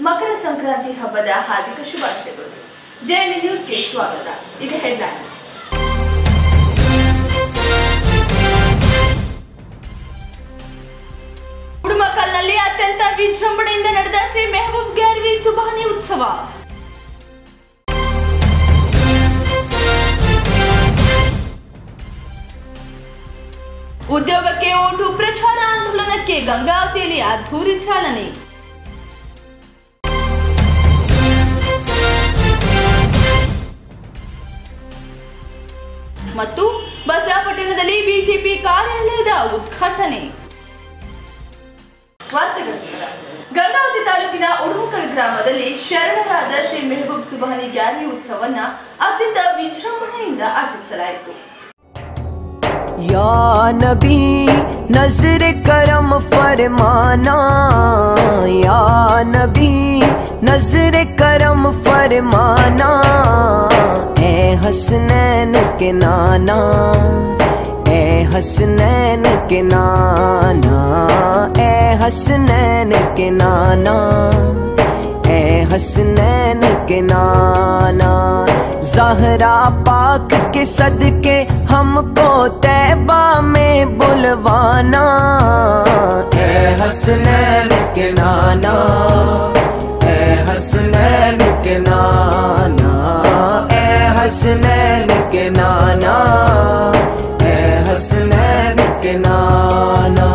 ಮಕರ ಸಂಕ್ರಾಂತಿ ಹಬ್ಬದ ಹಾರ್ದಿಕ ಶುಭಾಶಯಗಳು ಜೆಎನ್ಎ ನ್ಯೂಸ್ಗೆ ಸ್ವಾಗತ ಈಗ ಹೆಡ್ಲೈನ್ಸ್ ಉಡುಮಕಲ್ನಲ್ಲಿ ಅತ್ಯಂತ ವಿಜೃಂಭಣೆಯಿಂದ ನಡೆದ ಶ್ರೀ ಮೆಹಬೂಬ್ ಗ್ಯಾರ್ವಿ ಸುಬಾನಿ ಉತ್ಸವ ಉದ್ಯೋಗಕ್ಕೆ ಓಟು ಪ್ರಚಾರ ಆಂದೋಲನಕ್ಕೆ ಗಂಗಾವತಿಯಲ್ಲಿ ಅದ್ಧೂರಿ ಚಾಲನೆ ಮತ್ತು ಬಸವಪಟ್ಟಣದಲ್ಲಿ ಬಿಜೆಪಿ ಕಾರ್ಯಾಲಯದ ಉದ್ಘಾಟನೆ ವಾರ್ತೆಗಳ ವಿವರ. ಗಂಗಾವತಿ ತಾಲೂಕಿನ ಉಡುಮಕಲ್ ಗ್ರಾಮದಲ್ಲಿ ಶರಣರಾದ ಶ್ರೀ ಮೆಹಬೂಬ್ ಸುಬಾನಿ ಗ್ಯಾರಿ ಉತ್ಸವವನ್ನ ಅತ್ಯಂತ ವಿಜೃಂಭಣೆಯಿಂದ ಆಚರಿಸಲಾಯಿತು या नबी नजर करम फरमाना या नबी नजर करम फरमाना ए हसनैन के नाना ए हसनैन के नाना ए हसनैन के नाना ए हसनैन के नाना जहरा पाक के सदके हमको तैबा में बुलवाना ए हसनैन के नाना ए हसनैन के नाना ए हसनैन के नाना ए हसनैन के नाना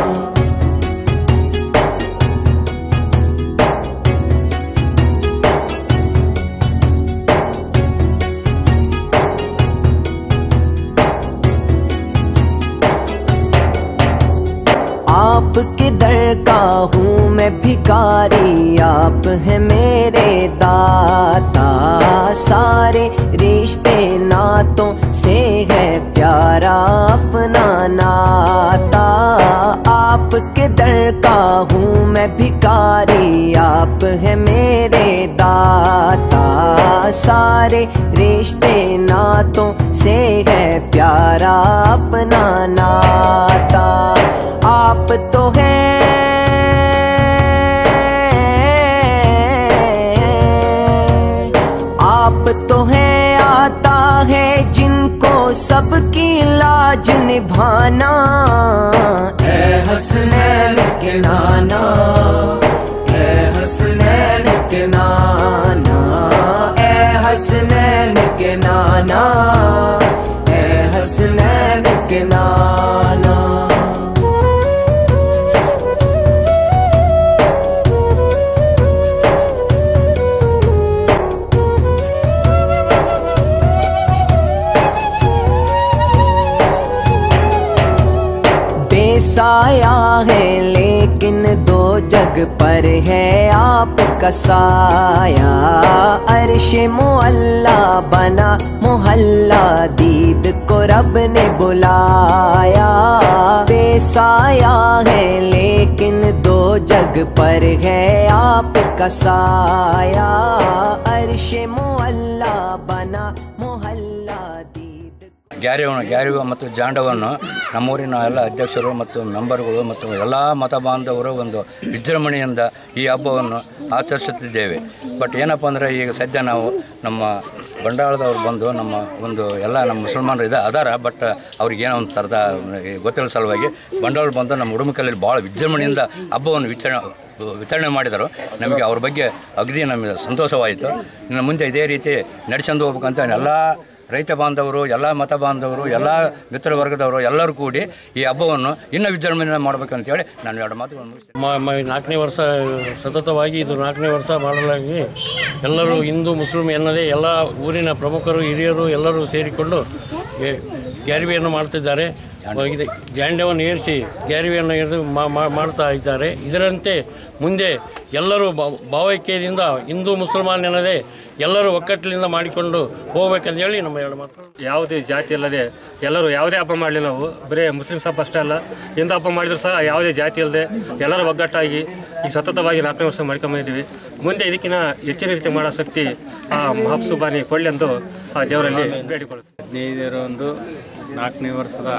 आपके दर का हूँ मैं भिकारी आप हैं मेरे दाता सारे रिश्ते नातों से है प्यारा अपना नाता आपके दर का हूँ मैं भिकारी आप हैं मेरे दाता सारे रिश्ते नातों से है प्यारा अपना नाता आप तो हैं आप तो हैं आता है जिनको सबकी लाज निभाना ए हसनैन के नाना ए हसनैन के नाना ए हसनैन के नाना ए हसनैन के नाना बेसाया है लेकिन दो जग पर है आपका साया अरश मुअल्ला बना मोहल्ला दीद को रब ने बुलाया बेसाया है लेकिन दो जग पर है आपका साया अरश मुअल्ला बना मोहल्ला दीद ಗ್ಯಾರಿವನ್ನು ಗ್ಯಾರಿವ ಮತ್ತು ಜಾಂಡವನ್ನು ನಮ್ಮೂರಿನ ಎಲ್ಲ ಅಧ್ಯಕ್ಷರು ಮತ್ತು ಮೆಂಬರ್ಗಳು ಮತ್ತು ಎಲ್ಲ ಮತ ಬಾಂಧವರು ಒಂದು ವಿಜೃಂಭಣೆಯಿಂದ ಈ ಹಬ್ಬವನ್ನು ಆಚರಿಸುತ್ತಿದ್ದೇವೆ ಬಟ್ ಏನಪ್ಪ ಅಂದರೆ ಈಗ ಸದ್ಯ ನಾವು ನಮ್ಮ ಬಂಡವಾಳದವ್ರು ಬಂದು ನಮ್ಮ ಒಂದು ಎಲ್ಲ ನಮ್ಮ ಮುಸಲ್ಮಾನರು ಇದೆ ಅದಾರ ಬಟ್ ಅವ್ರಿಗೇನೋ ಒಂದು ಥರದ ಗೊತ್ತಿರೋ ಸಲುವಾಗಿ ಬಂಡವಾಳ ಬಂದು ನಮ್ಮ ಉಡುಮಕಲ್ಲಿ ಭಾಳ ವಿಜೃಂಭಣೆಯಿಂದ ಹಬ್ಬವನ್ನು ವಿಚಾರಣೆ ವಿತರಣೆ ಮಾಡಿದರು ನಮಗೆ ಅವ್ರ ಬಗ್ಗೆ ಅಗದಿ ನಮಗೆ ಸಂತೋಷವಾಯಿತು ಇನ್ನು ಮುಂದೆ ಇದೇ ರೀತಿ ನಡೆಸ್ಕೊಂಡು ಹೋಗ್ಬೇಕಂತ ಎಲ್ಲ ರೈತ ಬಾಂಧವರು ಎಲ್ಲ ಮತ ಬಾಂಧವರು ಎಲ್ಲ ಮಿತ್ರ ವರ್ಗದವರು ಎಲ್ಲರೂ ಕೂಡಿ ಈ ಹಬ್ಬವನ್ನು ಇನ್ನೂ ವಿಜೃಂಭಣೆ ಮಾಡಬೇಕಂತೇಳಿ ನಾನು ಎರಡು ಮಾತುಗಳನ್ನು ಮುಗಿಸ್ತೇನೆ ಮ ಮ ನಾಲ್ಕನೇ ವರ್ಷ ಸತತವಾಗಿ ಇದು ನಾಲ್ಕನೇ ವರ್ಷ ಮಾಡಲಾಗಿ ಎಲ್ಲರೂ ಹಿಂದೂ ಮುಸ್ಲಿಂ ಎನ್ನದೇ ಎಲ್ಲ ಊರಿನ ಪ್ರಮುಖರು ಹಿರಿಯರು ಎಲ್ಲರೂ ಸೇರಿಕೊಂಡು ಏ- ಗ್ಯಾರಿವೆಯನ್ನು ಮಾಡ್ತಿದ್ದಾರೆ ಇದು ಜಾಂಡ್ಯವನ್ನು ಏರಿಸಿ ಗ್ಯಾರಿವೆಯನ್ನು ಏರಿದು ಮಾ- ಮಾ- ಮಾಡ್ತಾ ಇದ್ದಾರೆ ಇದರಂತೆ ಮುಂದೆ ಎಲ್ಲರೂ ಭಾವ- ಭಾವೈಕ್ಯದಿಂದ ಹಿಂದೂ ಮುಸಲ್ಮಾನ್ ಎನ್ನದೇ ಎಲ್ಲರೂ ಒಕ್ಕಟ್ಟಿನಿಂದ ಮಾಡಿಕೊಂಡು ಹೋಗ್ಬೇಕಂತ ಹೇಳಿ ನಮ್ಮ ಎರಡು ಮಾತು ಯಾವುದೇ ಜಾತಿ ಅಲ್ಲದೆ ಎಲ್ಲರೂ ಯಾವುದೇ ಹಬ್ಬ ಮಾಡಲಿ ನಾವು ಬರೀ ಮುಸ್ಲಿಮ್ಸ್ ಹಬ್ಬ ಅಷ್ಟೇ ಅಲ್ಲ ಹಿಂದೂ ಹಬ್ಬ ಮಾಡಿದ್ರು ಸಹ ಯಾವುದೇ ಜಾತಿ ಅಲ್ಲದೆ ಎಲ್ಲರೂ ಒಗ್ಗಟ್ಟಾಗಿ ಈಗ ಸತತವಾಗಿ ನಾಲ್ಕನೇ ವರ್ಷ ಮಾಡ್ಕೊಂಬಂದಿದ್ದೀವಿ ಮುಂದೆ ಇದಕ್ಕಿಂತ ಹೆಚ್ಚಿನ ರೀತಿ ಮಾಡೋ ಶಕ್ತಿ ಆ ಮಹಬ್ಸುಬಾನಿ ಕೊಳ್ಳೆಂದು ಆ ದೇವರಲ್ಲಿ ಬೇಡಿಕೊಳ್ಳುತ್ತೆ ಹದಿನೈದರ ಒಂದು ನಾಲ್ಕನೇ ವರ್ಷದ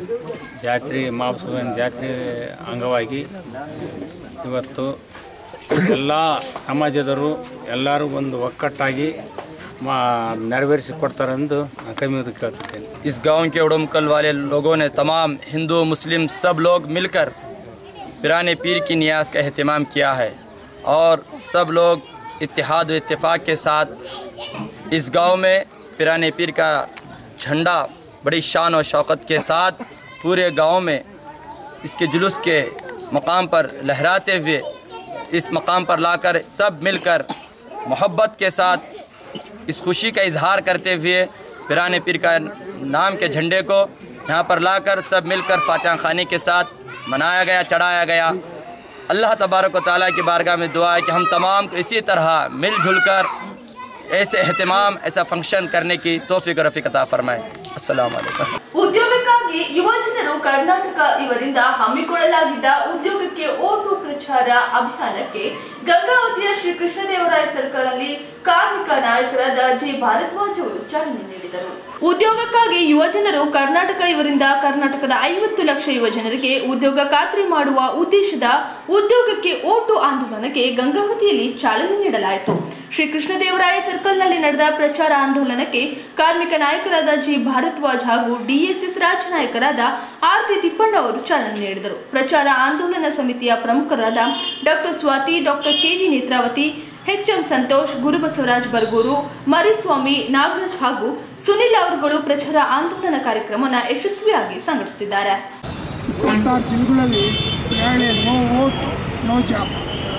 ಜಾತ್ರೆ ಮಾಪ್ಸುವನ್ ಜಾತ್ರೆ ಅಂಗವಾಗಿ ಇವತ್ತು ಎಲ್ಲ ಸಮಾಜದವರು ಎಲ್ಲರೂ ಒಂದು ಒಕ್ಕಟ್ಟಾಗಿ ಮಾ ನೆರವೇರಿಸಿ ಕೊಡ್ತಾರೆಂದು ನಾನು ಕೈ ಮುಗಿದು ಕೇಳ್ತಿದ್ದೇನೆ इस गांव के उड़मकल वाले लोगों ने तमाम हिंदू मुस्लिम सब लोग मिलकर पिराने पीर की न्याज का अहतमाम किया है और सब लोग इत्तेहाद व इत्तेफाक के साथ इस गांव में पिराने पीर का झंडा बड़ी शान और शौकत के साथ पूरे गांव में इसके जुलूस के मकाम पर लहराते हुए इस मकाम पर लाकर सब मिलकर मोहब्बत के साथ इस खुशी का इजहार करते हुए पिराने पीर का नाम के झंडे को यहाँ पर लाकर सब मिलकर फातिहा खानी के साथ मनाया गया चढ़ाया गया अल्लाह तबारक व ताली की बारगाह में दुआ है कि हम तमाम को इसी तरह मिलजुल कर ऐसे अहतमाम ऐसा फंक्शन करने की तोफ़ी रफ़ी अता फ़रमाए अस्सलाम वालेकुम ಉದ್ಯೋಗಕ್ಕಾಗಿ ಯುವಜನರು ಕರ್ನಾಟಕ ಇವರಿಂದ ಹಮ್ಮಿಕೊಳ್ಳಲಾಗಿದ್ದ ಉದ್ಯೋಗಕ್ಕೆ ಓಟು ಪ್ರಚಾರ ಅಭಿಯಾನಕ್ಕೆ ಗಂಗಾವತಿಯ ಶ್ರೀ ಕೃಷ್ಣದೇವರಾಯ ಸರ್ಕಲ್ನಲ್ಲಿ ಕಾರ್ಮಿಕ ನಾಯಕರಾದ ಜೆ ಭಾರದ್ವಾಜ್ ಅವರು ಚಾಲನೆ ನೀಡಿದರು ಉದ್ಯೋಗಕ್ಕಾಗಿ ಯುವಜನರು ಕರ್ನಾಟಕ ಇವರಿಂದ ಕರ್ನಾಟಕದ ಐವತ್ತು ಲಕ್ಷ ಯುವಜನರಿಗೆ ಉದ್ಯೋಗ ಖಾತ್ರಿ ಮಾಡುವ ಉದ್ದೇಶದ ಉದ್ಯೋಗಕ್ಕೆ ಓಟು ಆಂದೋಲನಕ್ಕೆ ಗಂಗಾವತಿಯಲ್ಲಿ ಚಾಲನೆ ನೀಡಲಾಯಿತು ಶ್ರೀ ಕೃಷ್ಣದೇವರಾಯ ಸರ್ಕಲ್ನಲ್ಲಿ ನಡೆದ ಪ್ರಚಾರ ಆಂದೋಲನಕ್ಕೆ ಕಾರ್ಮಿಕ ನಾಯಕರಾದ ಜಿ ಭಾರದ್ವಾಜ್ ಹಾಗೂ ಡಿಎಸ್ಎಸ್ ರಾಜ್ಯ ನಾಯಕರಾದ ಆರ್ ಟಿ ತಿಪ್ಪಣ್ಣ ಅವರು ಚಾಲನೆ ನೀಡಿದರು ಪ್ರಚಾರ ಆಂದೋಲನ ಸಮಿತಿಯ ಪ್ರಮುಖರಾದ doctor Swathi doctor KV Nethravathi M Santosh Gurubasavaraj Barguru Mariswamy Nagaraj ಹಾಗೂ ಸುನಿಲ್ ಅವರುಗಳು ಪ್ರಚಾರ ಆಂದೋಲನ ಕಾರ್ಯಕ್ರಮನ ಯಶಸ್ವಿಯಾಗಿ ಸಂಘಟಿಸುತ್ತಿದ್ದಾರೆ ಇಪ್ಪತ್ತಾರು ಜಿಲ್ಲೆಗಳಲ್ಲಿ ಹೇಳಿ no vote no job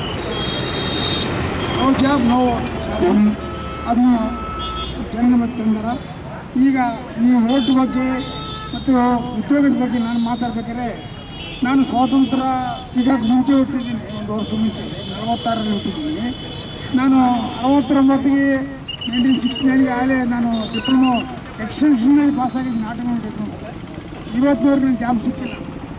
no job no vote ಅದನ್ನು ಜನಗಣಮನ ತಂದಾರ ಈಗ ಈ ವೋಟ್ ಬಗ್ಗೆ ಮತ್ತು ಉದ್ಯೋಗದ ಬಗ್ಗೆ ನಾನು ಮಾತಾಡ್ಬೇಕಾದ್ರೆ ನಾನು ಸ್ವಾತಂತ್ರ್ಯ ಸಿಗೋಕ್ಕೆ ಮುಂಚೆ ಹುಟ್ಟಿದ್ದೀನಿ ಒಂದು ವರ್ಷ ಮುಂಚೆ ನಲವತ್ತಾರರಲ್ಲಿ ಹುಟ್ಟಿದ್ದೀನಿ ನಾನು ಅರವತ್ತೊಂಬತ್ತಿಗೆ ನೈನ್ಟೀನ್ ಸಿಕ್ಸ್ಟಿ ನೈನ್ಗೆ ಆಗಲೇ ನಾನು ಡಿಪ್ಲೊಮೊ ಎಕ್ಸ್ಟೆನ್ಷನ್ನಲ್ಲಿ ಪಾಸಾಗಿದ್ದು ನಾಟಕ ಡಿಪ್ಲೊಮೊ ಇವತ್ತಿನವ್ರಿಗೆ ನನಗೆ ಜಾಬ್ ಸಿಕ್ಕಿಲ್ಲ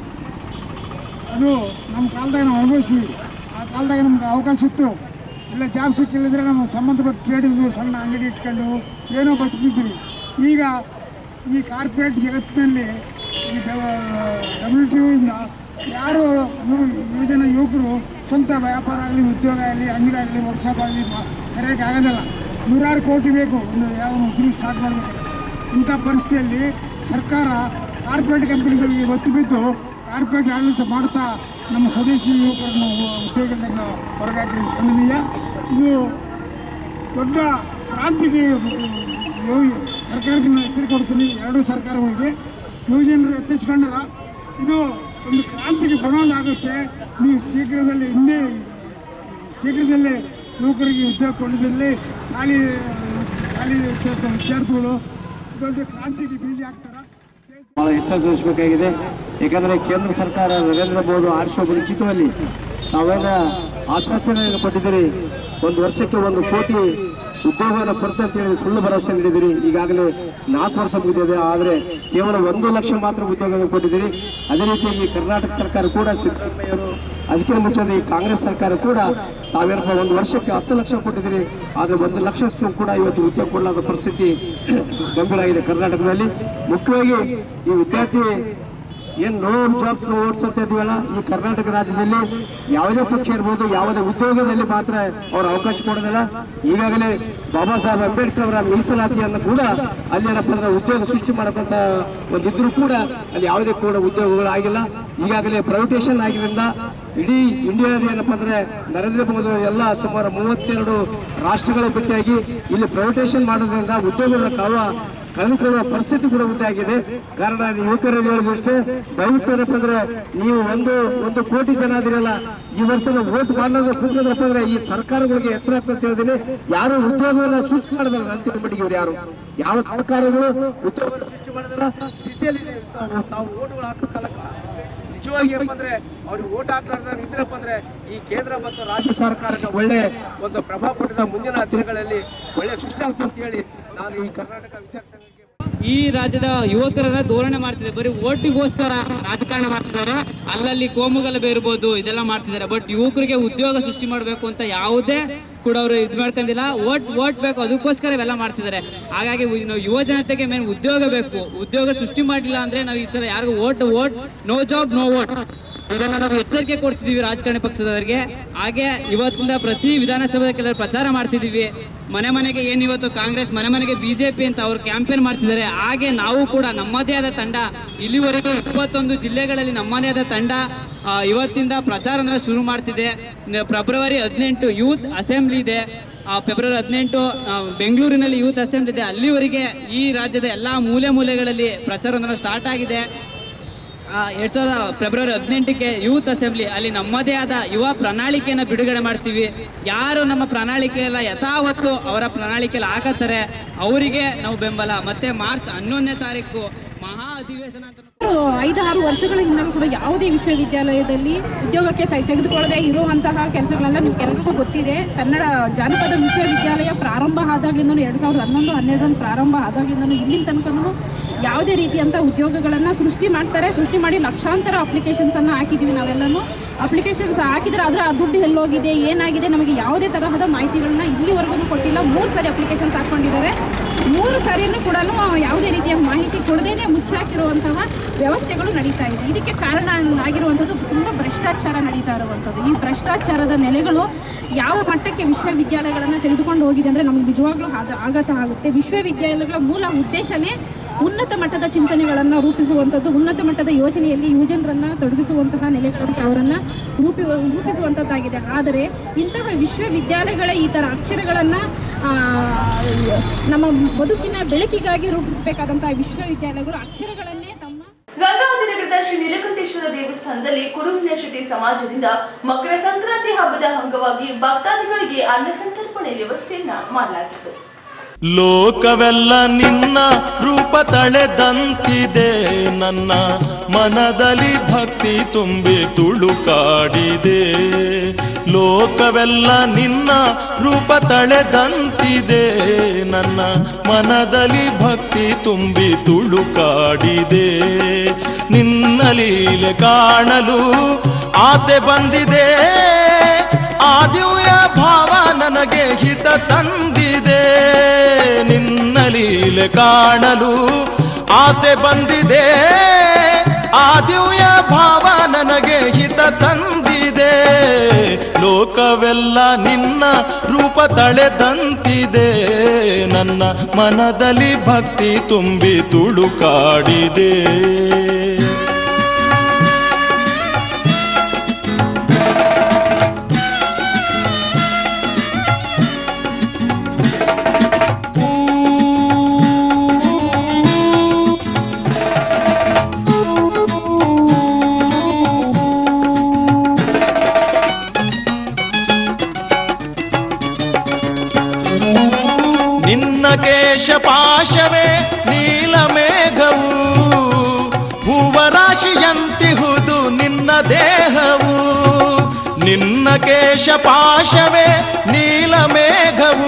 ಅದು ನಮ್ಮ ಕಾಲದಾಗ ನಾವು ಅನುಭವಿಸಿವಿ ಆ ಕಾಲದಾಗ ನಮ್ಗೆ ಅವಕಾಶ ಇತ್ತು ಇಲ್ಲ ಜಾಬ್ ಸಿಕ್ಕಿಲ್ಲದ್ರೆ ನಾವು ಸಂಬಂಧಪಟ್ಟ ಟ್ರೇಡಿಂಗು ಸಣ್ಣ ಅಂಗಡಿ ಇಟ್ಕೊಂಡು ಏನೋ ಬದುಕಿದ್ವಿ ಈಗ ಈ ಕಾರ್ಪೊರೇಟ್ ಜಗತ್ತಿನಲ್ಲಿ ಈ ಡಬ್ಲ್ಯೂ ಟಿ ಇಂದ ಯಾರು ಯುವ ಯುವಜನ ಯುವಕರು ಸ್ವಂತ ವ್ಯಾಪಾರ ಆಗಲಿ ಉದ್ಯೋಗ ಆಗಲಿ ಅಂಗಡಿ ಆಗಲಿ ವರ್ಕ್ಶಾಪ್ ಆಗಲಿ ಕರೆಯೋಕೆ ಆಗೋದಿಲ್ಲ ನೂರಾರು ಕೋಟಿ ಬೇಕು ಒಂದು ಯಾವ ಉದ್ಯೋಗ ಸ್ಟಾರ್ಟ್ ಮಾಡಬೇಕಾದ್ರೆ ಇಂಥ ಪರಿಸ್ಥಿತಿಯಲ್ಲಿ ಸರ್ಕಾರ ಕಾರ್ಪೊರೇಟ್ ಕಂಪನಿಗಳಿಗೆ ಒತ್ತು ಬಿದ್ದು ಕಾರ್ಪೊರೇಟ್ ಆಡಳಿತ ಮಾಡ್ತಾ ನಮ್ಮ ಸ್ವದೇಶಿ ಯುವಕರನ್ನು ಉದ್ಯೋಗದಿಂದ ಹೊರಗಾಕಿ ಖಂಡನೀಯ ಇದು ದೊಡ್ಡ ಕ್ರಾಂತಿಗೆ ಯೋ- ಸರ್ಕಾರಕ್ಕೆ ನಾನು ಹೆಸರು ಕೊಡ್ತೀನಿ ಎರಡೂ ಸರ್ಕಾರಗಳಿಗೆ ಯುವಜನರು ಎತ್ತಿಸ್ಕೊಂಡಾರ ಇದು ಒಂದು ಕ್ರಾಂತಿಗೆ ಬರೋದು ಆಗುತ್ತೆ ನೀವು ಶೀಘ್ರದಲ್ಲಿ ಹಿಂದೆ ಶೀಘ್ರದಲ್ಲೇ ಯುವಕರಿಗೆ ಉದ್ಯೋಗ ಕೊಡೋದ್ರಲ್ಲಿ ಖಾಲಿ ಖಾಲಿ ಇರ್ತಕ್ಕಂಥ ವಿದ್ಯಾರ್ಥಿಗಳು ಇದೊಂದು ಕ್ರಾಂತಿಗೆ ಬೀಜ ಹಾಕ್ತಾರ ಬಹಳ ಹೆಚ್ಚಾಗಿ ತಿಳಿಸಬೇಕಾಗಿದೆ ಯಾಕಂದರೆ ಕೇಂದ್ರ ಸರ್ಕಾರ ನರೇಂದ್ರ ಮೋದಿ ಆರಿಸುವ ಮುಂಚಿತವಾಗಿ ತಾವೆಲ್ಲ ಆಶ್ವಾಸನೆಯನ್ನು ಕೊಟ್ಟಿದ್ದೀರಿ ಒಂದು ವರ್ಷಕ್ಕೆ ಒಂದು ಕೋಟಿ ಉದ್ಯೋಗವನ್ನು ಕೊಡ್ತಾ ಅಂತ ಹೇಳಿ ಸುಳ್ಳು ಭರವಸೆ ನೀಡಿದಿರಿ ಈಗಾಗಲೇ ನಾಲ್ಕು ವರ್ಷ ಮುಗಿದಿದೆ ಆದರೆ ಕೇವಲ ಒಂದು ಲಕ್ಷ ಮಾತ್ರ ಉದ್ಯೋಗ ಕೊಟ್ಟಿದ್ದೀರಿ ಅದೇ ರೀತಿಯಾಗಿ ಕರ್ನಾಟಕ ಸರ್ಕಾರ ಕೂಡ ಸಿದ್ದರಾಮಯ್ಯವರು ಅದಕ್ಕೆ ಮುಂಚೆ ಈ ಕಾಂಗ್ರೆಸ್ ಸರ್ಕಾರ ಕೂಡ ತಾವೇನಪ್ಪ ಒಂದು ವರ್ಷಕ್ಕೆ ಹತ್ತು ಲಕ್ಷ ಕೊಟ್ಟಿದ್ದೀರಿ ಆದರೆ ಒಂದು ಲಕ್ಷಷ್ಟು ಕೂಡ ಇವತ್ತು ಉದ್ಯೋಗ ಕೊಡಲಾದ ಪರಿಸ್ಥಿತಿ ಗಂಭೀರ ಆಗಿದೆ ಕರ್ನಾಟಕದಲ್ಲಿ ಮುಖ್ಯವಾಗಿ ಈ ವಿದ್ಯಾರ್ಥಿ ಏನು ನೋ ಜಾಬ್ಸ್ ನೋ ಓಟ್ಸ್ ಅಂತ ಇದೀವಲ್ಲ ಈ ಕರ್ನಾಟಕ ರಾಜ್ಯದಲ್ಲಿ ಯಾವುದೇ ಪಕ್ಷ ಇರ್ಬೋದು ಯಾವುದೇ ಉದ್ಯೋಗದಲ್ಲಿ ಮಾತ್ರ ಅವ್ರು ಅವಕಾಶ ಕೊಡೋದಿಲ್ಲ ಈಗಾಗಲೇ ಬಾಬಾ ಸಾಹೇಬ್ ಅಂಬೇಡ್ಕರ್ ಅವರ ಮೀಸಲಾತಿಯನ್ನು ಕೂಡ ಅಲ್ಲಿ ಏನಪ್ಪ ಅಂದ್ರೆ ಉದ್ಯೋಗ ಸೃಷ್ಟಿ ಮಾಡಕ್ಕಂತ ಒಂದಿದ್ರು ಕೂಡ ಅಲ್ಲಿ ಯಾವುದೇ ಕೂಡ ಉದ್ಯೋಗಗಳು ಆಗಿಲ್ಲ ಈಗಾಗಲೇ ಪ್ರೈವೇಟೇಷನ್ ಆಗಿದ್ದರಿಂದ ಇಡೀ ಇಂಡಿಯಾದ ಏನಪ್ಪ ಅಂದ್ರೆ ನರೇಂದ್ರ ಮೋದಿ ಅವರು ಎಲ್ಲ ಸುಮಾರು ಮೂವತ್ತೆರಡು ರಾಷ್ಟ್ರಗಳ ಭೇಟಿಯಾಗಿ ಇಲ್ಲಿ ಪ್ರೈವೇಟೇಷನ್ ಮಾಡೋದ್ರಿಂದ ಉದ್ಯೋಗಗಳ ಕಾವ ಕಳೆದುಕೊಳ್ಳುವ ಪರಿಸ್ಥಿತಿ ಕೂಡ ಉಂಟಾಗಿದೆ ಕಾರಣ ಯುವಕರಲ್ಲಿ ಹೇಳೋದಷ್ಟೇ ದಯವಿಟ್ಟು ಏನಪ್ಪ ಅಂದ್ರೆ ನೀವು ಒಂದು ಒಂದು ಕೋಟಿ ಜನ ಅದಿರಲ್ಲ ಈ ವರ್ಷ ವೋಟ್ ಮಾಡೋದು ಕೂತ್ಕೊಂಡ್ರಪ್ಪ ಅಂದ್ರೆ ಈ ಸರ್ಕಾರಗಳಿಗೆ ಹೆಸರು ಅಂತ ಹೇಳಿದ್ರೆ ಯಾರು ಉದ್ಯೋಗವನ್ನ ಸೃಷ್ಟಿ ಮಾಡಿದ್ರೆ ಅಂತಿಮ ಮಟ್ಟಿಗೆ ಇವ್ರು ಯಾರು ಯಾವ ಸರ್ಕಾರಗಳು ಉದ್ಯೋಗ ಸೃಷ್ಟಿ ಮಾಡಿದ್ರ ಬಿಸಿಯಲ್ಲಿ ತಾವು ಓಟ್ಗಳು ಹಾಕಕ್ಕಲ್ಲ ನಿಜವಾಗಿ ಏನಪ್ಪ ಅಂದ್ರೆ ಅವ್ರಿಗೆ ಓಟ್ ಹಾಕ್ಲಾರ್ದ ಇದ್ರಪ್ಪ ಅಂದ್ರೆ ಈ ಕೇಂದ್ರ ಮತ್ತು ರಾಜ್ಯ ಸರ್ಕಾರಕ್ಕೆ ಒಳ್ಳೆ ಒಂದು ಪ್ರಭಾವ ಕೊಟ್ಟಿದ ಮುಂದಿನ ದಿನಗಳಲ್ಲಿ ಒಳ್ಳೆ ಸೃಷ್ಟಿ ಆಗ್ತದೆ ಅಂತ ಹೇಳಿ ನಾನು ಈ ಕರ್ನಾಟಕ ವಿದ್ಯಾರ್ಥಿ ಈ ರಾಜ್ಯದ ಯುವಕರನ್ನ ಧೋರಣೆ ಮಾಡ್ತಿದೆ ಬರೀ ಓಟಿಗೋಸ್ಕರ ರಾಜಕಾರಣ ಮಾಡ್ತಿದ್ದಾರೆ ಅಲ್ಲಲ್ಲಿ ಕೋಮುಗಲಭೆ ಇರ್ಬೋದು ಇದೆಲ್ಲ ಮಾಡ್ತಿದ್ದಾರೆ ಬಟ್ ಯುವಕರಿಗೆ ಉದ್ಯೋಗ ಸೃಷ್ಟಿ ಮಾಡಬೇಕು ಅಂತ ಯಾವುದೇ ಕೂಡ ಅವರು ಇದು ಮಾಡ್ಕೊಂಡಿಲ್ಲ ಓಟ್ ಓಟ್ ಬೇಕು ಅದಕ್ಕೋಸ್ಕರ ಇವೆಲ್ಲ ಮಾಡ್ತಿದ್ದಾರೆ ಹಾಗಾಗಿ ಉ- ನಾವು ಯುವ ಜನತೆಗೆ ಮೇನ್ ಉದ್ಯೋಗ ಬೇಕು ಉದ್ಯೋಗ ಸೃಷ್ಟಿ ಮಾಡಿಲ್ಲ ಅಂದ್ರೆ ನಾವು ಈ ಸಲ ಯಾರಿಗೂ vote vote no job no vote ಇದನ್ನ ನಾವು ಎಚ್ಚರಿಕೆ ಕೊಡ್ತಿದೀವಿ ರಾಜಕಾರಣಿ ಪಕ್ಷದವರಿಗೆ ಹಾಗೆ ಇವತ್ತಿಂದ ಪ್ರತಿ ವಿಧಾನಸಭೆ ಕೆಲವರು ಪ್ರಚಾರ ಮಾಡ್ತಿದೀವಿ ಮನೆ ಮನೆಗೆ ಏನ್ ಇವತ್ತು ಕಾಂಗ್ರೆಸ್ ಮನೆ ಮನೆಗೆ ಬಿಜೆಪಿ ಅಂತ ಅವ್ರು ಕ್ಯಾಂಪೇನ್ ಮಾಡ್ತಿದ್ದಾರೆ ಹಾಗೆ ನಾವು ಕೂಡ ನಮ್ಮದೇ ಆದ ತಂಡ ಇಲ್ಲಿವರೆಗೂ ಇಪ್ಪತ್ತೊಂದು ಜಿಲ್ಲೆಗಳಲ್ಲಿ ನಮ್ಮದೇ ಆದ ತಂಡ ಆ, ಇವತ್ತಿಂದ ಪ್ರಚಾರ ಅಂದ್ರೆ ಶುರು ಮಾಡ್ತಿದೆ ನ- ಫೆಬ್ರವರಿ ಹದಿನೆಂಟು ಯೂತ್ ಅಸೆಂಬ್ಲಿ ಇದೆ ಆ, ಫೆಬ್ರವರಿ ಹದಿನೆಂಟು ಆ, ಬೆಂಗಳೂರಿನಲ್ಲಿ ಯೂತ್ ಅಸೆಂಬ್ಲಿ ಇದೆ ಅಲ್ಲಿವರೆಗೆ ಈ ರಾಜ್ಯದ ಎಲ್ಲಾ ಮೂಲೆ ಮೂಲೆಗಳಲ್ಲಿ ಪ್ರಚಾರ ಸ್ಟಾರ್ಟ್ ಆಗಿದೆ ಆ, ಎರಡ್ ಸಾವಿರದ ಫೆಬ್ರವರಿ ಹದಿನೆಂಟಕ್ಕೆ ಯೂತ್ ಅಸೆಂಬ್ಲಿ ಅಲ್ಲಿ ನಮ್ಮದೇ ಆದ ಯುವ ಪ್ರಣಾಳಿಕೆಯನ್ನು ಬಿಡುಗಡೆ ಮಾಡ್ತೀವಿ ಯಾರು ನಮ್ಮ ಪ್ರಣಾಳಿಕೆಯಲ್ಲ ಯಥಾವತ್ತು ಅವರ ಪ್ರಣಾಳಿಕೆಯಲ್ಲಿ ಹಾಕತ್ತಾರೆ ಅವರಿಗೆ ನಾವು ಬೆಂಬಲ ಮತ್ತೆ ಮಾರ್ಚ್ ಹನ್ನೊಂದನೇ ತಾರೀಕು ಮಹಾ ಅಧಿವೇಶನ ಅಂತ ಐದಾರು ವರ್ಷಗಳ ಹಿಂದಲೂ ಕೂಡ ಯಾವುದೇ ವಿಶ್ವವಿದ್ಯಾಲಯದಲ್ಲಿ ಉದ್ಯೋಗಕ್ಕೆ ತೈ- ತೆಗೆದುಕೊಳ್ಳದೆ ಇರುವಂತಹ ಕೆಲಸಗಳೆಲ್ಲ ನೀವು ಕೆಲಸಕ್ಕೂ ಗೊತ್ತಿದೆ ಕನ್ನಡ ಜಾನಪದ ವಿಶ್ವವಿದ್ಯಾಲಯ ಪ್ರಾರಂಭ ಆದಾಗ್ಲಿಂದನೂ ಎರಡು ಸಾವಿರದ ಹನ್ನೊಂದು ಹನ್ನೆರಡರಲ್ಲಿ ಪ್ರಾರಂಭ ಆದಾಗ್ಲಿಂದನೂ ಇಲ್ಲಿನ ತನಕನೂ ಯಾವುದೇ ರೀತಿಯಂಥ ಉದ್ಯೋಗಗಳನ್ನು ಸೃಷ್ಟಿ ಮಾಡ್ತಾರೆ ಸೃಷ್ಟಿ ಮಾಡಿ ಲಕ್ಷಾಂತರ ಅಪ್ಲಿಕೇಶನ್ಸನ್ನು ಹಾಕಿದ್ದೀವಿ ನಾವೆಲ್ಲನೂ ಅಪ್ಲಿಕೇಶನ್ಸ್ ಹಾಕಿದ್ರೆ ಆದರೆ ಆ ದುಡ್ಡು ಎಲ್ಲೋಗಿದೆ ಏನಾಗಿದೆ ನಮಗೆ ಯಾವುದೇ ತರಹದ ಮಾಹಿತಿಗಳನ್ನ ಇಲ್ಲಿವರೆಗೂ ಕೊಟ್ಟಿಲ್ಲ ಮೂರು ಸಾರಿ ಅಪ್ಲಿಕೇಶನ್ಸ್ ಹಾಕ್ಕೊಂಡಿದ್ದಾರೆ ಮೂರು ಸಾರಿನೂ ಕೂಡ ಯಾವುದೇ ರೀತಿಯ ಮಾಹಿತಿ ಕೊಡದೇನೆ ಮುಚ್ಚಾಕಿರುವಂತಹ ವ್ಯವಸ್ಥೆಗಳು ನಡೀತಾ ಇದೆ ಇದಕ್ಕೆ ಕಾರಣ ಆಗಿರುವಂಥದ್ದು ತುಂಬ ಭ್ರಷ್ಟಾಚಾರ ನಡೀತಾ ಇರುವಂಥದ್ದು ಈ ಭ್ರಷ್ಟಾಚಾರದ ನೆಲೆಗಳು ಯಾವ ಮಟ್ಟಕ್ಕೆ ವಿಶ್ವವಿದ್ಯಾಲಯಗಳನ್ನು ತೆಗೆದುಕೊಂಡು ಹೋಗಿದೆ ಅಂದರೆ ನಮಗೆ ನಿಜವಾಗ್ಲೂ ಆಗ ಆಘಾತ ಆಗುತ್ತೆ ವಿಶ್ವವಿದ್ಯಾಲಯಗಳ ಮೂಲ ಉದ್ದೇಶನೇ ಉನ್ನತ ಮಟ್ಟದ ಚಿಂತನೆಗಳನ್ನು ರೂಪಿಸುವಂಥದ್ದು ಉನ್ನತ ಮಟ್ಟದ ಯೋಜನೆಯಲ್ಲಿ ಯುವಜನರನ್ನು ತೊಡಗಿಸುವಂತಹ ನೆಲೆಗಳಿಗೆ ಅವರನ್ನು ರೂಪಿ ರೂಪಿಸುವಂಥದ್ದಾಗಿದೆ ಆದರೆ ಇಂತಹ ವಿಶ್ವವಿದ್ಯಾಲಯಗಳ ಈ ಥರ ಅಕ್ಷರಗಳನ್ನು ನಮ್ಮ ಬದುಕಿನ ಬೆಳಕಿಗಾಗಿ ರೂಪಿಸಬೇಕಾದಂತಹ ವಿಶ್ವವಿದ್ಯಾಲಯಗಳು ಅಕ್ಷರಗಳನ್ನೇ ತಮ್ಮ ಗಂಗಾವತಿ ನಗರದ ಶ್ರೀ ನೀಲಕಂಠೇಶ್ವರ ದೇವಸ್ಥಾನದಲ್ಲಿ ಕುರುವಿನ ಶೆಟ್ಟಿ ಸಮಾಜದಿಂದ ಮಕರ ಸಂಕ್ರಾಂತಿ ಹಬ್ಬದ ಅಂಗವಾಗಿ ಭಕ್ತಾದಿಗಳಿಗೆ ಅನ್ನ ಸಂತರ್ಪಣೆ ವ್ಯವಸ್ಥೆಯನ್ನ ಮಾಡಲಾಗಿತ್ತು ಲೋಕವೆಲ್ಲ ನಿನ್ನ ರೂಪ ತಳೆದಂತಿದೆ ನನ್ನ ಮನದಲ್ಲಿ ಭಕ್ತಿ ತುಂಬಿ ತುಳುಕಾಡಿದೆ ಲೋಕವೆಲ್ಲ ನಿನ್ನ ರೂಪ ತಳೆದಂತಿದೆ ನನ್ನ ಮನದಲ್ಲಿ ಭಕ್ತಿ ತುಂಬಿ ತುಳುಕಾಡಿದೆ ನಿನ್ನ ಲೀಲೆ ಕಾಣಲು ಆಸೆ ಬಂದಿದೆ ಆ ದಿವ್ಯ ಭಾವ ನನಗೆ ಹಿತ ತಂದಿದೆ ನಿನ್ನ ಲೀಲೆ ಕಾಣಲು ಆಸೆ ಬಂದಿದೆ ಆ ದಿವ್ಯ ಭಾವ ನನಗೆ ಹಿತ ತಂದಿದೆ ಲೋಕವೆಲ್ಲ ನಿನ್ನ ರೂಪ ತಳೆದಂತಿದೆ ನನ್ನ ಮನದಲ್ಲಿ ಭಕ್ತಿ ತುಂಬಿ ತುಳುಕಾಡಿದೆ ನಿನ್ನ ಕೇಶ ಪಾಶವೇ ನೀಲಮೇಘವು ಹೂವರಾಶಿಯಂತಿಹುದು ನಿನ್ನ ದೇಹವು ನಿನ್ನ ಕೇಶ ಪಾಶವೇ ನೀಲಮೇಘವು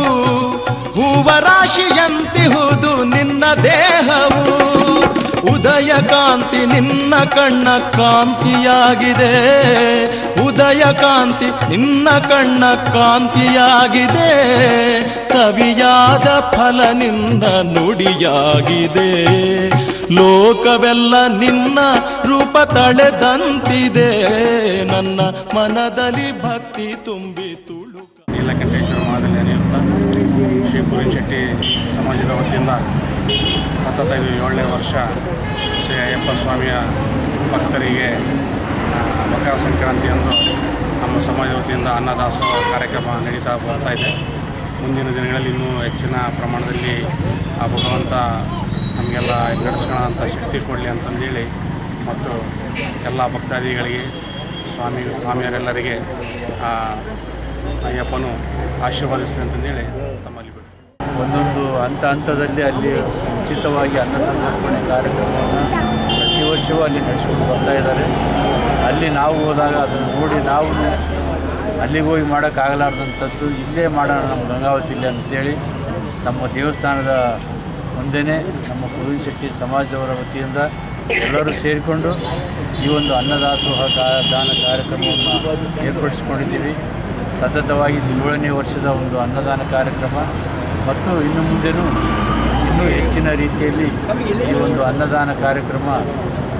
ಹೂವರಾಶಿಯಂತಿಹುದು ನಿನ್ನ ದೇಹವು ಉದಯ ಕಾಂತಿ ನಿನ್ನ ಕಣ್ಣ ಕಾಂತಿಯಾಗಿದೆ ಉದಯ ಕಾಂತಿ ನಿನ್ನ ಕಣ್ಣ ಕಾಂತಿಯಾಗಿದೆ ಸವಿಯಾದ ಫಲ ನಿನ್ನ ನುಡಿಯಾಗಿದೆ ಲೋಕವೆಲ್ಲ ನಿನ್ನ ರೂಪ ತಳೆದಂತಿದೆ ನನ್ನ ಮನದಲ್ಲಿ ಭಕ್ತಿ ತುಂಬಿ ತುಳು ನೀಲಕಂಠೇಶ್ವರ ಮಹಾದಲ್ಲಿ ನಡೆಯುತ್ತಾ ಶ್ರೀ ಕುರಿನ್ ಶೆಟ್ಟಿ ಸಮಾಜದ ವತಿಯಿಂದ ಹತ್ತತ್ತೈದು ಏಳನೇ ವರ್ಷ ಶ್ರೀ ಅಯ್ಯಪ್ಪ ಸ್ವಾಮಿಯ ಭಕ್ತರಿಗೆ ಆ, ಮಕರ ಸಂಕ್ರಾಂತಿಯಂದು ನಮ್ಮ ಸಮಾಜ ವತಿಯಿಂದ ಅನ್ನದಾಸೋಹ ಕಾರ್ಯಕ್ರಮ ನಡೀತಾ ಬರ್ತಾ ಇದೆ ಮುಂದಿನ ದಿನಗಳಲ್ಲಿ ಇನ್ನೂ ಹೆಚ್ಚಿನ ಪ್ರಮಾಣದಲ್ಲಿ ಆ ಭಗವಂತ ನಮಗೆಲ್ಲ ನಡೆಸ್ಕೊಳ್ಳೋಂಥ ಶಕ್ತಿ ಕೊಡಲಿ ಅಂತಂದೇಳಿ ಮತ್ತು ಎಲ್ಲ ಭಕ್ತಾದಿಗಳಿಗೆ ಸ್ವಾಮಿ ಸ್ವಾಮಿಯರೆಲ್ಲರಿಗೆ ಆ, ಅಯ್ಯಪ್ಪನು ಆಶೀರ್ವಾದಿಸಲಿ ಅಂತಂದೇಳಿ ತಮ್ಮಲ್ಲಿ ಬಿಡು ಒಂದೊಂದು ಹಂತ ಹಂತದಲ್ಲಿ ಅಲ್ಲಿ ಉಚಿತವಾಗಿ ಅನ್ನ ಸಂತರ್ಪಣೆ ಕಾರ್ಯಕ್ರಮವನ್ನು ಪ್ರತಿ ವರ್ಷವೂ ಅಲ್ಲಿ ನಡೆಸ್ಕೊಂಡು ಬರ್ತಾ ಇದ್ದಾರೆ ಅಲ್ಲಿ ನಾವು ಹೋದಾಗ ಅದನ್ನು ನೋಡಿ ನಾವು ಅಲ್ಲಿಗೆ ಹೋಗಿ ಮಾಡೋಕ್ಕಾಗಲಾರ್ದಂಥದ್ದು ಇಲ್ಲೇ ಮಾಡೋಣ ನಮ್ಮ ಗಂಗಾವತಿಯಲ್ಲಿ ಅಂತೇಳಿ ನಮ್ಮ ದೇವಸ್ಥಾನದ ಮುಂದೆನೇ ನಮ್ಮ ಕುರುವಿನ ಶೆಟ್ಟಿ ಸಮಾಜದವರ ವತಿಯಿಂದ ಎಲ್ಲರೂ ಸೇರಿಕೊಂಡು ಈ ಒಂದು ಅನ್ನದಾಸೋಹ ಕಾ- ದಾನ ಕಾರ್ಯಕ್ರಮವನ್ನು ಏರ್ಪಡಿಸ್ಕೊಂಡಿದ್ದೀವಿ ಸತತವಾಗಿ ಇದು ಏಳನೇ ವರ್ಷದ ಒಂದು ಅನ್ನದಾನ ಕಾರ್ಯಕ್ರಮ ಮತ್ತು ಇನ್ನು ಮುಂದೆನೂ ಇನ್ನೂ ಹೆಚ್ಚಿನ ರೀತಿಯಲ್ಲಿ ಈ ಒಂದು ಅನ್ನದಾನ ಕಾರ್ಯಕ್ರಮ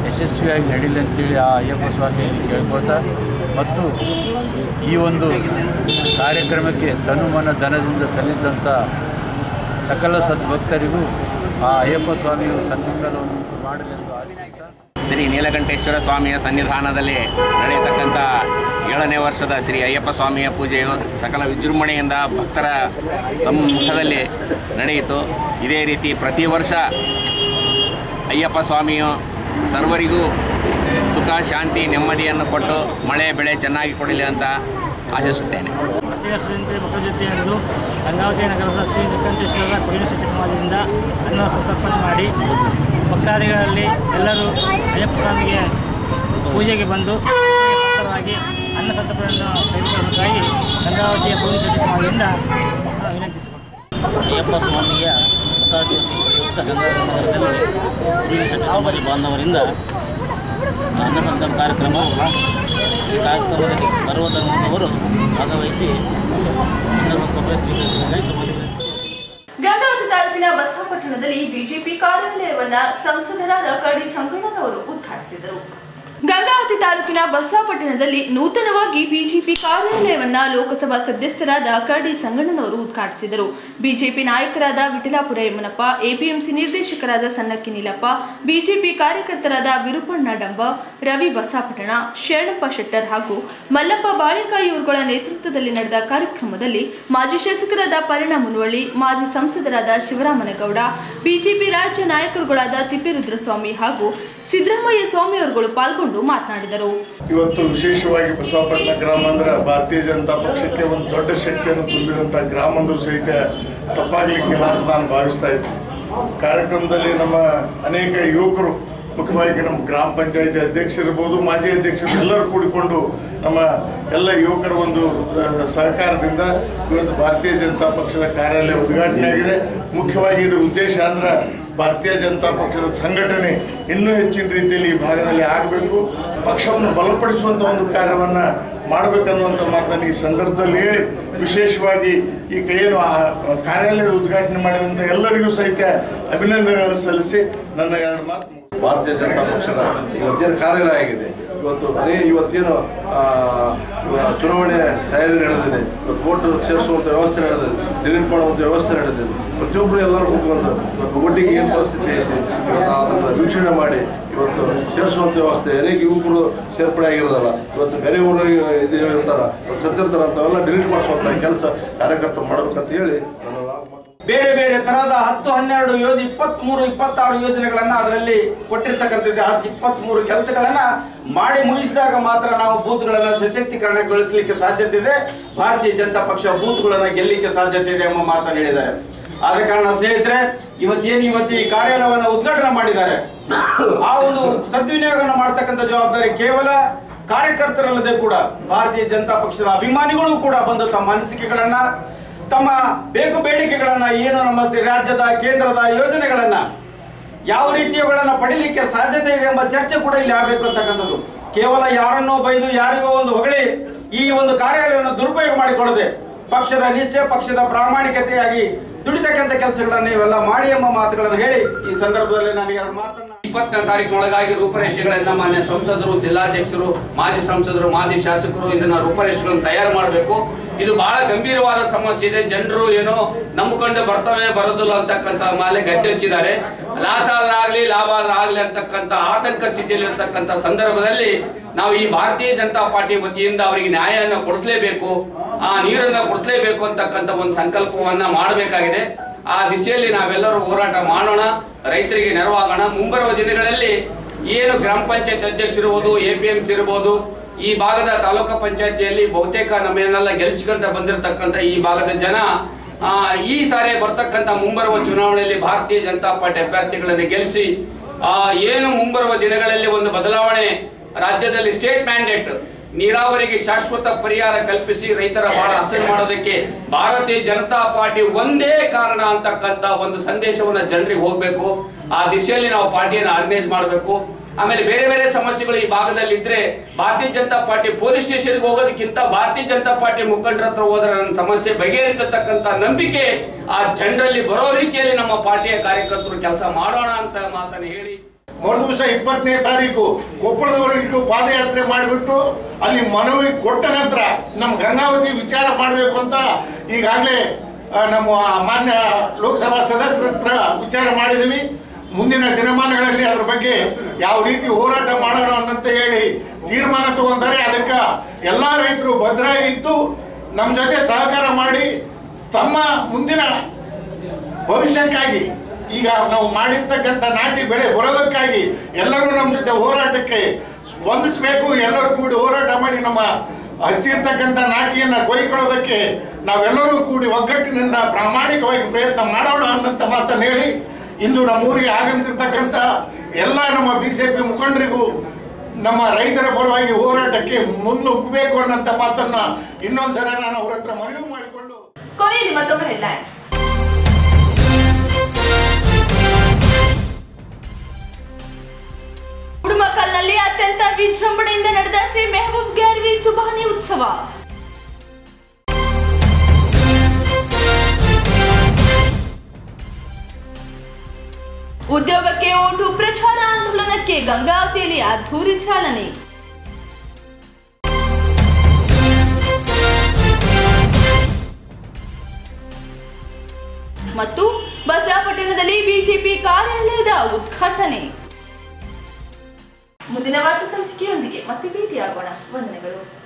ಯಶಸ್ವಿಯಾಗಿ ನಡೀಲಿ ಅಂತೇಳಿ ಆ ಅಯ್ಯಪ್ಪ ಸ್ವಾಮಿಯಲ್ಲಿ ಕೇಳ್ಕೊಳ್ತಾ ಮತ್ತು ಈ ಒಂದು ಕಾರ್ಯಕ್ರಮಕ್ಕೆ ತನುಮನ ಧನದಿಂದ ಸಲ್ಲಿಸಿದಂಥ ಸಕಲ ಸದ್ಭಕ್ತರಿಗೂ ಆ ಅಯ್ಯಪ್ಪ ಸ್ವಾಮಿಯು ಸನ್ಮಂಗಲವನ್ನು ಮಾಡಲೆಂದು ಆಶಿಸುತ್ತಾ ಶ್ರೀ ನೀಲಕಂಠೇಶ್ವರ ಸ್ವಾಮಿಯ ಸನ್ನಿಧಾನದಲ್ಲಿ ನಡೆಯತಕ್ಕಂಥ ಏಳನೇ ವರ್ಷದ ಶ್ರೀ ಅಯ್ಯಪ್ಪ ಸ್ವಾಮಿಯ ಪೂಜೆಯು ಸಕಲ ವಿಜೃಂಭಣೆಯಿಂದ ಭಕ್ತರ ಸಮ್ಮುಖದಲ್ಲಿ ನಡೆಯಿತು ಇದೇ ರೀತಿ ಪ್ರತಿ ವರ್ಷ ಅಯ್ಯಪ್ಪ ಸ್ವಾಮಿಯು ಸರ್ವರಿಗೂ ಸುಖ ಶಾಂತಿ ನೆಮ್ಮದಿಯನ್ನು ಕೊಟ್ಟು ಮಳೆ ಬೆಳೆ ಚೆನ್ನಾಗಿ ಕೊಡಲಿ ಅಂತ ಆಶಿಸುತ್ತೇನೆ ಪ್ರತಿ ವರ್ಷದಂತೆ ಮಕರಜ್ಯೋತಿಯಂದು ಗಂಗಾವತಿ ನಗರದ ಶ್ರೀ ನಿಕಂಠೇಶ್ವರ ಕೊಯ್ಲು ಶೆಟ್ಟಿ ಸಮಾಜದಿಂದ ಅನ್ನ ಸಂತರ್ಪಣೆ ಮಾಡಿ ಭಕ್ತಾದಿಗಳಲ್ಲಿ ಎಲ್ಲರೂ ಅಯ್ಯಪ್ಪ ಸ್ವಾಮಿಗೆ ಪೂಜೆಗೆ ಬಂದು ಭಕ್ತರಾಗಿ ಅನ್ನ ಸಂತರ್ಪಣೆಯನ್ನು ತೆಗೆದುಕೊಳ್ಳಬೇಕಾಗಿ ಗಂಗಾವತಿಯ ಕೊಯ್ಲು ಶೆಟ್ಟಿ ಸಮಾಜದಿಂದ ಆ, ವಿನಂತಿಸಿಕೊಳ್ಳುತ್ತೇವೆ ಅಯ್ಯಪ್ಪ ಸ್ವಾಮಿಯ ಮಕರಜ್ಯೋತಿ ಪ್ರಯುಕ್ತ ಗಂಗಾವತಿ ನಗರದಲ್ಲಿ ಕುರುವಿ ಶೆಟ್ಟಿ ಸಮಾಜ ಬಾಂಧವರಿಂದ ಅನ್ನ ಸಂತರ್ಪಣೆ ಕಾರ್ಯಕ್ರಮ ಈ ಕಾರ್ಯಕ್ರಮದಲ್ಲಿ ಸರ್ವ ಧರ್ಮದವರು ಭಾಗವಹಿಸಿ ಅನ್ನ ಸಂತರ್ಪಣೆ ಸ್ವೀಕರಿಸಬೇಕಾಗಿ ತಮ್ಮಲ್ಲಿ ವಿನಂತಿಸುತ್ತೇನೆ. ಗಂಗಾವತಿ ತಾಲೂಕಿನ ಬಸವಪಟ್ಟಣದಲ್ಲಿ ಬಿಜೆಪಿ ಕಾರ್ಯಾಲಯವನ್ನ ಸಂಸದರಾದ ಕಡಿ ಸಂಗಣ್ಣನವರು ಉದ್ಘಾಟಿಸಿದರು ಗಂಗಾವತಿ ತಾಲೂಕಿನ ಬಸವಪಟ್ಟಣದಲ್ಲಿ ನೂತನವಾಗಿ ಬಿಜೆಪಿ ಕಾರ್ಯಾಲಯವನ್ನ ಲೋಕಸಭಾ ಸದಸ್ಯರಾದ ಕಡಿ ಸಂಗಣ್ಣನವರು ಉದ್ಘಾಟಿಸಿದರು ಬಿಜೆಪಿ ನಾಯಕರಾದ ವಿಠಲಾಪುರ ಯಮನಪ್ಪ ಎಪಿಎಂಸಿ ನಿರ್ದೇಶಕರಾದ ಸನ್ನಕ್ಕಿ ನೀಲಪ್ಪ ಬಿಜೆಪಿ ಕಾರ್ಯಕರ್ತರಾದ ವಿರುಪಣ್ಣ ಡಂಬ ರವಿ ಬಸಾಪಟ್ಟಣ ಶರಣಪ್ಪ ಶೆಟ್ಟರ್ ಹಾಗೂ ಮಲ್ಲಪ್ಪ ಬಾಳೆಕಾಯಿ ಇವರುಗಳ ನೇತೃತ್ವದಲ್ಲಿ ನಡೆದ ಕಾರ್ಯಕ್ರಮದಲ್ಲಿ ಮಾಜಿ ಶಾಸಕರಾದ ಪರಿಣಾ ಮುನವಳ್ಳಿ ಮಾಜಿ ಸಂಸದರಾದ ಶಿವರಾಮನಗೌಡ ಬಿಜೆಪಿ ರಾಜ್ಯ ನಾಯಕರುಗಳಾದ ತಿಪ್ಪೇರುದ್ರಸ್ವಾಮಿ ಹಾಗೂ ಸಿದ್ದರಾಮಯ್ಯ ಸ್ವಾಮಿ ಅವರುಗಳು ಪಾಲ್ಗೊಂಡು ಮಾತನಾಡಿದರು ಇವತ್ತು ವಿಶೇಷವಾಗಿ ಬಸವಪಟ್ಟಣ ಗ್ರಾಮ ಅಂದ್ರೆ ಭಾರತೀಯ ಜನತಾ ಪಕ್ಷಕ್ಕೆ ಒಂದು ದೊಡ್ಡ ಶಕ್ತಿಯನ್ನು ತುಂಬಿದಂಥ ಗ್ರಾಮ ಅಂದ್ರೂ ಸಹಿತ ತಪ್ಪಾಗಲಿಕ್ಕಿಲ್ಲ ಅಂತ ನಾನು ಭಾವಿಸ್ತಾ ಇದ್ದೆ ಕಾರ್ಯಕ್ರಮದಲ್ಲಿ ನಮ್ಮ ಅನೇಕ ಯುವಕರು ಮುಖ್ಯವಾಗಿ ನಮ್ಮ ಗ್ರಾಮ ಪಂಚಾಯತಿ ಅಧ್ಯಕ್ಷರಿರ್ಬೋದು ಮಾಜಿ ಅಧ್ಯಕ್ಷರು ಎಲ್ಲರೂ ಕೂಡಿಕೊಂಡು ನಮ್ಮ ಎಲ್ಲ ಯುವಕರ ಒಂದು ಅಹ್, ಸಹಕಾರದಿಂದ ಇವತ್ತು ಭಾರತೀಯ ಜನತಾ ಪಕ್ಷದ ಕಾರ್ಯಾಲಯ ಉದ್ಘಾಟನೆ ಆಗಿದೆ ಮುಖ್ಯವಾಗಿ ಇದರ ಉದ್ದೇಶ ಅಂದ್ರೆ ಭಾರತೀಯ ಜನತಾ ಪಕ್ಷದ ಸಂಘಟನೆ ಇನ್ನೂ ಹೆಚ್ಚಿನ ರೀತಿಯಲ್ಲಿ ಈ ಭಾಗದಲ್ಲಿ ಆಗಬೇಕು ಪಕ್ಷವನ್ನು ಬಲಪಡಿಸುವಂಥ ಒಂದು ಕಾರ್ಯವನ್ನು ಮಾಡಬೇಕನ್ನುವಂಥ ಮಾತನ್ನು ಈ ಸಂದರ್ಭದಲ್ಲಿ ಹೇಳಿ ವಿಶೇಷವಾಗಿ ಈ ಏನು ಆ ಕಾರ್ಯಾಲಯದ ಉದ್ಘಾಟನೆ ಮಾಡಿದಂಥ ಎಲ್ಲರಿಗೂ ಸಹಿತ ಅಭಿನಂದನೆಗಳನ್ನು ಸಲ್ಲಿಸಿ ನನ್ನ ಎರಡು ಮಾತು ಭಾರತೀಯ ಜನತಾ ಪಕ್ಷದ ಇವತ್ತೇನು ಕಾರ್ಯಾಲಯ ಆಗಿದೆ ಇವತ್ತು ಅದೇ ಇವತ್ತೇನು ಆ, ಇವ- ಚುನಾವಣೆ ತಯಾರಿ ನಡೆದಿದೆ ಇವತ್ತು ವೋಟ್ ಸೇರಿಸುವಂಥ ವ್ಯವಸ್ಥೆ ನಡೆದಿದೆ ಡಿಲೀಟ್ ಮಾಡುವಂಥ ವ್ಯವಸ್ಥೆ ನಡೆದಿದೆ ಪ್ರತಿಯೊಬ್ಬರು ಎಲ್ಲರೂ ಕೂತ್ಕೊಂಡು ಇವತ್ತು ಒಟ್ಟಿಗೆ ಏನು ಪರಿಸ್ಥಿತಿ ಐತಿ ಇವತ್ತು ಅದನ್ನು ವೀಕ್ಷಣೆ ಮಾಡಿ ಇವತ್ತು ಸೇರಿಸುವಂಥ ವ್ಯವಸ್ಥೆ ಅನೇಕ ಯುವಕರು ಸೇರ್ಪಡೆ ಆಗಿರೋದಲ್ಲ ಇವತ್ತು ಬೇರೆ ಊರು ಇದು ಇರ್ತಾರ ಇವತ್ತು ಸತ್ತಿರ್ತಾರ ಅಂಥವೆಲ್ಲ ಡಿಲೀಟ್ ಮಾಡಿಸುವಂಥ ಕೆಲಸ ಕಾರ್ಯಕರ್ತರು ಮಾಡ್ಬೇಕಂತ ಹೇಳಿ ನಾನು ಬೇರೆ ಬೇರೆ ತರಹದ ಹತ್ತು ಹನ್ನೆರಡು ಯೋಜನೆ ಇಪ್ಪತ್ಮೂರು ಇಪ್ಪತ್ತಾರು ಯೋಜನೆಗಳನ್ನ ಅದರಲ್ಲಿ ಕೊಟ್ಟಿರ್ತಕ್ಕಂಥದ್ದು ಆ ಇಪ್ಪತ್ಮೂರು ಕೆಲಸಗಳನ್ನ ಮಾಡಿ ಮುಗಿಸಿದಾಗ ಮಾತ್ರ ನಾವು ಬೂತ್ಗಳನ್ನ ಸಶಕ್ತೀಕರಣಗೊಳಿಸಲಿಕ್ಕೆ ಸಾಧ್ಯತೆ ಇದೆ ಭಾರತೀಯ ಜನತಾ ಪಕ್ಷ ಬೂತ್ಗಳನ್ನ ಗೆಲ್ಲಿಕ್ಕೆ ಸಾಧ್ಯತೆ ಇದೆ ಎಂಬ ಮಾತನ್ನು ಹೇಳಿದ್ದಾರೆ ಆದ ಕಾರಣ ಸ್ನೇಹಿತರೆ ಇವತ್ತೇನು ಇವತ್ತು ಈ ಕಾರ್ಯಾಲಯವನ್ನ ಉದ್ಘಾಟನೆ ಮಾಡಿದ್ದಾರೆ ಆ ಒಂದು ಸದ್ವಿನಿಯೋಗವನ್ನು ಮಾಡ್ತಕ್ಕಂಥ ಜವಾಬ್ದಾರಿ ಕೇವಲ ಕಾರ್ಯಕರ್ತರಲ್ಲದೆ ಕೂಡ ಭಾರತೀಯ ಜನತಾ ಪಕ್ಷದ ಅಭಿಮಾನಿಗಳು ಕೂಡ ಬಂದು ತಮ್ಮ ಅನಿಸಿಕೆಗಳನ್ನ ತಮ್ಮ ಬೇಕು ಬೇಡಿಕೆಗಳನ್ನ ಏನು ನಮ್ಮ ಸಿ- ರಾಜ್ಯದ ಕೇಂದ್ರದ ಯೋಜನೆಗಳನ್ನ ಯಾವ ರೀತಿಯವುಗಳನ್ನ ಪಡಿಲಿಕ್ಕೆ ಸಾಧ್ಯತೆ ಇದೆ ಎಂಬ ಚರ್ಚೆ ಕೂಡ ಇಲ್ಲಿ ಆಗಬೇಕು ಅಂತಕ್ಕಂಥದ್ದು ಕೇವಲ ಯಾರನ್ನೋ ಬೈದು ಯಾರಿಗೋ ಒಂದು ಹೊಗಳಿ ಈ ಒಂದು ಕಾರ್ಯಾಲಯವನ್ನು ದುರುಪಯೋಗ ಮಾಡಿಕೊಳ್ಳದೆ ಪಕ್ಷದ ನಿಷ್ಠೆ ಪಕ್ಷದ ಪ್ರಾಮಾಣಿಕತೆಯಾಗಿ ದುಡಿತಕ್ಕಂಥ ಕೆಲಸಗಳನ್ನ ಇವೆಲ್ಲ ಮಾಡಿ ಎಂಬ ಮಾತುಗಳನ್ನು ಹೇಳಿ ಈ ಸಂದರ್ಭದಲ್ಲಿ ನಾನು ಎರಡು ಮಾತನ್ನ ಇಪ್ಪತ್ತನೇ ತಾರೀಕಿನೊಳಗಾಗಿ ರೂಪರೇಷೆಗಳನ್ನ ಮಾನ್ಯ ಸಂಸದರು ಜಿಲ್ಲಾಧ್ಯಕ್ಷರು ಮಾಜಿ ಸಂಸದರು ಮಾಜಿ ಶಾಸಕರು ಇದನ್ನ ರೂಪರೇಷೆಗಳನ್ನು ತಯಾರು ಮಾಡಬೇಕು ಇದು ಬಹಳ ಗಂಭೀರವಾದ ಸಮಸ್ಯೆ ಇದೆ ಜನರು ಏನೋ ನಂಬಿಕೊಂಡು ಬರ್ತವೆ ಬರೋದಿಲ್ಲ ಅಂತಕ್ಕಂಥ ಮೇಲೆ ಗದ್ದೆ ಹಚ್ಚಿದ್ದಾರೆ ಲಾಸ್ ಆದ್ರಾಗ್ಲಿ ಲಾಭ ಆದ್ರಾಗ್ಲಿ ಅಂತಕ್ಕಂಥ ಆತಂಕ ಸ್ಥಿತಿಯಲ್ಲಿ ಇರ್ತಕ್ಕಂಥ ಸಂದರ್ಭದಲ್ಲಿ ನಾವು ಈ ಭಾರತೀಯ ಜನತಾ ಪಾರ್ಟಿ ವತಿಯಿಂದ ಅವರಿಗೆ ನ್ಯಾಯವನ್ನು ಕೊಡಿಸಲೇಬೇಕು ಆ ನೀರನ್ನ ಕೊಡಿಸಲೇಬೇಕು ಅಂತಕ್ಕಂಥ ಒಂದು ಸಂಕಲ್ಪವನ್ನ ಮಾಡಬೇಕಾಗಿದೆ ಆ ದಿಶೆಯಲ್ಲಿ ನಾವೆಲ್ಲರೂ ಹೋರಾಟ ಮಾಡೋಣ ರೈತರಿಗೆ ನೆರವಾಗೋಣ ಮುಂಬರುವ ದಿನಗಳಲ್ಲಿ ಏನು ಗ್ರಾಮ ಪಂಚಾಯತ್ ಅಧ್ಯಕ್ಷರಿರ್ಬೋದು ಎ ಪಿ ಎಂ ಸಿ ಇರ್ಬೋದು ಈ ಭಾಗದ ತಾಲೂಕು ಪಂಚಾಯತಿಯಲ್ಲಿ ಬಹುತೇಕ ನಮ್ಮನ್ನೆಲ್ಲ ಗೆಲ್ಚಿಕೊಂತ ಬಂದಿರತಕ್ಕಂಥ ಈ ಭಾಗದ ಜನ ಆ, ಈ ಸಾರಿ ಬರ್ತಕ್ಕಂಥ ಮುಂಬರುವ ಚುನಾವಣೆಯಲ್ಲಿ ಭಾರತೀಯ ಜನತಾ ಪಾರ್ಟಿ ಅಭ್ಯರ್ಥಿಗಳನ್ನು ಗೆಲ್ಲಿಸಿ ಆ, ಏನು ಮುಂಬರುವ ದಿನಗಳಲ್ಲಿ ಒಂದು ಬದಲಾವಣೆ ರಾಜ್ಯದಲ್ಲಿ ಸ್ಟೇಟ್ ಮ್ಯಾಂಡೇಟ್ ನೀರಾವರಿಗೆ ಶಾಶ್ವತ ಪರಿಹಾರ ಕಲ್ಪಿಸಿ ರೈತರ ಬಹಳ ಹಸನು ಮಾಡೋದಕ್ಕೆ ಭಾರತೀಯ ಜನತಾ ಪಾರ್ಟಿ ಒಂದೇ ಕಾರಣ ಅಂತಕ್ಕಂತ ಒಂದು ಸಂದೇಶವನ್ನ ಜನರಿಗೆ ಹೋಗ್ಬೇಕು ಆ ದಿಶೆಯಲ್ಲಿ ನಾವು ಪಾರ್ಟಿಯನ್ನು ಆರ್ಗನೈಸ್ ಮಾಡಬೇಕು ಆಮೇಲೆ ಬೇರೆ ಬೇರೆ ಸಮಸ್ಯೆಗಳು ಈ ಭಾಗದಲ್ಲಿ ಇದ್ರೆ ಭಾರತೀಯ ಜನತಾ ಪಾರ್ಟಿ ಪೊಲೀಸ್ ಸ್ಟೇಷನ್ಗೆ ಹೋಗೋದಕ್ಕಿಂತ ಭಾರತೀಯ ಜನತಾ ಪಾರ್ಟಿ ಮುಖಂಡರ ಹತ್ರ ಹೋದ್ರೆ ನನ್ನ ಸಮಸ್ಯೆ ಬಗೆಹರಿತಕ್ಕಂತ ನಂಬಿಕೆ ಆ ಜನರಲ್ಲಿ ಬರೋ ರೀತಿಯಲ್ಲಿ ನಮ್ಮ ಪಾರ್ಟಿಯ ಕಾರ್ಯಕರ್ತರು ಕೆಲಸ ಮಾಡೋಣ ಅಂತ ಮಾತನ್ನು ಹೇಳಿ ಮರುದಿವಸ ಇಪ್ಪತ್ತನೇ ತಾರೀಕು ಕೊಪ್ಪಳದವರೆಗೂ ಪಾದಯಾತ್ರೆ ಮಾಡಿಬಿಟ್ಟು ಅಲ್ಲಿ ಮನವಿ ಕೊಟ್ಟ ನಂತರ ನಮ್ಮ ಗಂಗಾವತಿ ವಿಚಾರ ಮಾಡಬೇಕು ಅಂತ ಈಗಾಗಲೇ ಆ, ನಮ್ಮ ಮಾನ್ಯ ಲೋಕಸಭಾ ಸದಸ್ಯರ ಹತ್ರ ವಿಚಾರ ಮಾಡಿದ್ದೀವಿ ಮುಂದಿನ ದಿನಮಾನಗಳಲ್ಲಿ ಅದ್ರ ಬಗ್ಗೆ ಯಾವ ರೀತಿ ಹೋರಾಟ ಮಾಡೋಣ ಅನ್ನಂತ ಹೇಳಿ ತೀರ್ಮಾನ ತಗೊಂತಾರೆ ಅದಕ್ಕೆ ಎಲ್ಲ ರೈತರು ಭದ್ರಾಗಿದ್ದು ನಮ್ಮ ಜೊತೆ ಸಹಕಾರ ಮಾಡಿ ತಮ್ಮ ಮುಂದಿನ ಭವಿಷ್ಯಕ್ಕಾಗಿ ಈಗ ನಾವು ಮಾಡಿರ್ತಕ್ಕಂಥ ನಾಟಿ ಬೆಳೆ ಬರೋದಕ್ಕಾಗಿ ಎಲ್ಲರೂ ನಮ್ಮ ಜೊತೆ ಹೋರಾಟಕ್ಕೆ ಸ್ಪಂದಿಸಬೇಕು ಎಲ್ಲರೂ ಕೂಡಿ ಹೋರಾಟ ಮಾಡಿ ನಮ್ಮ ಹಚ್ಚಿರ್ತಕ್ಕಂಥ ನಾಟಿಯನ್ನು ಕೊಯ್ಕೊಳ್ಳೋದಕ್ಕೆ ನಾವೆಲ್ಲರೂ ಕೂಡಿ ಒಗ್ಗಟ್ಟಿನಿಂದ ಪ್ರಾಮಾಣಿಕವಾಗಿ ಪ್ರಯತ್ನ ಮಾಡೋಣ ಅನ್ನಂತ ಮಾತನ್ನು ಹೇಳಿ ಇಂದು ನಮ್ಮೂರಿಗೆ ಆಗಮಿಸಿರ್ತಕ್ಕಂಥ ಎಲ್ಲ ನಮ್ಮ ಬಿ ಜೆ ಪಿ ಮುಖಂಡರಿಗೂ ನಮ್ಮ ರೈತರ ಪರವಾಗಿ ಹೋರಾಟಕ್ಕೆ ಮುನ್ನುಗ್ಗಬೇಕು ಅನ್ನಂತ ಮಾತನ್ನ ಇನ್ನೊಂದ್ಸಲ ನಾನು ಅವ್ರ ಹತ್ರ ಮನವಿ ಮಾಡಿಕೊಂಡು ಕೊನೆಯಲ್ಲಿ ಮತ್ತೊಮ್ಮೆ ಹೆಡ್ಲೈನ್ಸ್ ಉಡುಮಕಲ್ನಲ್ಲಿ ಅತ್ಯಂತ ವಿಜೃಂಭಣೆಯಿಂದ ನಡೆದ ಶ್ರೀ ಮೆಹಬೂಬ್ ಗ್ಯಾರ್ವಿ ಸುಬಾನಿ ಉತ್ಸವ ಉದ್ಯೋಗಕ್ಕೆ ಓಟು ಪ್ರಚಾರ ಆಂದೋಲನಕ್ಕೆ ಗಂಗಾವತಿಯಲ್ಲಿ ಅದ್ಧೂರಿ ಚಾಲನೆ ಮತ್ತು ಬಸವಪಟ್ಟಣದಲ್ಲಿ ಬಿಜೆಪಿ ಕಾರ್ಯಾಲಯದ ಉದ್ಘಾಟನೆ ಮುಂದಿನ ವಾರ್ತಾ ಸಂಚಿಕೆಯೊಂದಿಗೆ ಮತ್ತೆ ಭೇಟಿಯಾಗೋಣ ವಂದನೆಗಳು